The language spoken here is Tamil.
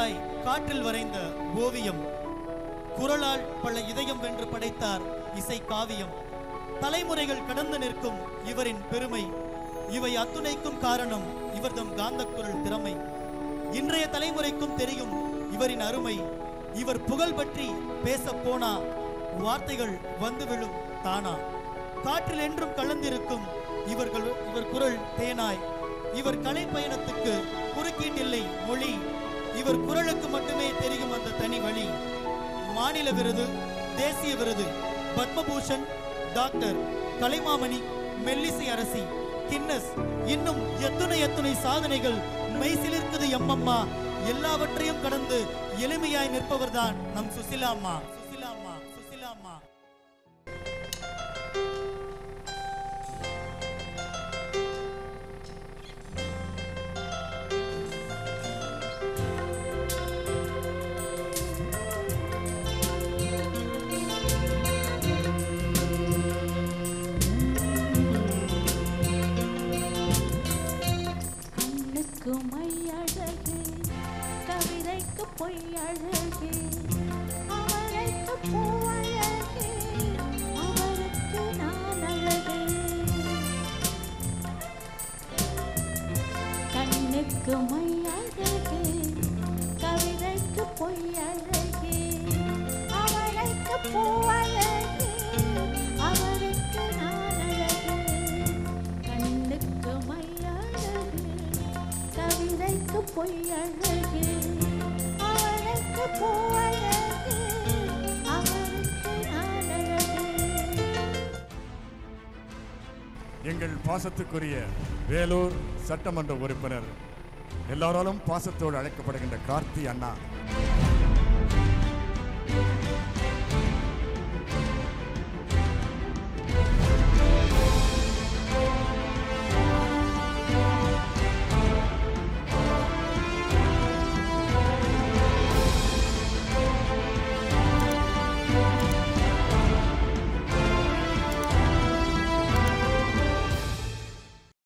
தாய் காற்றில் வரைந்த ஓவியம் குரலால் பல இதயம் வென்று படைத்தார் இசை காவியம் தலைமுறைகள் கடந்து நிற்கும் இவரின் பெருமை இவை அத்துணைக்கும் காரணம் இவர்தம் காந்தக்குரல் திறமை இன்றைய தலைமுறைக்கும் தெரியும் இவரின் அருமை இவர் புகழ் பற்றி பேச போனா வார்த்தைகள் வந்து விழும் தானா காற்றில் என்றும் கலந்திருக்கும் இவர்கள் இவர் குரல் தேனாய் இவர் கலை பயணத்துக்கு குறுக்கீட்டில்லை மொழி இவர் குரலுக்கு மட்டுமே தெரியும் அந்த தனி வழி மாநில விருது தேசிய விருது பத்மபூஷன் டாக்டர் கலைமாமணி மெல்லிசை அரசி கின்னஸ் இன்னும் எத்துணை எத்துணை சாதனைகள் மெய்சிலிருக்குது எம்மம்மா எல்லாவற்றையும் கடந்து எளிமையாய் நிற்பவர்தான் நம் சுசிலாம்மா சுசிலாம்மா சுசிலாம்மா கண்ணுக்கு மை அழகு கவிதைக்கு பொய் அழகு அவளுக்கு பூ அழகு அவருக்கு நான் அழகு கண்ணுக்கு மை அழகு கவிதைக்கு பொய் அழகு அவளுக்கு பூ அழகு அவருக்கு நான் அழகு கண்ணுக்கு மை அழகு கவிதைக்கு பொய் அழகு அவளுக்கு பூ அழகு அவருக்கு நான் அழகு எங்கள் பாசத்துக்குரிய வேலூர் சட்டமன்ற உறுப்பினர் எல்லாராலும் பாசத்தோடு அழைக்கப்படுகின்ற கார்த்தி அண்ணா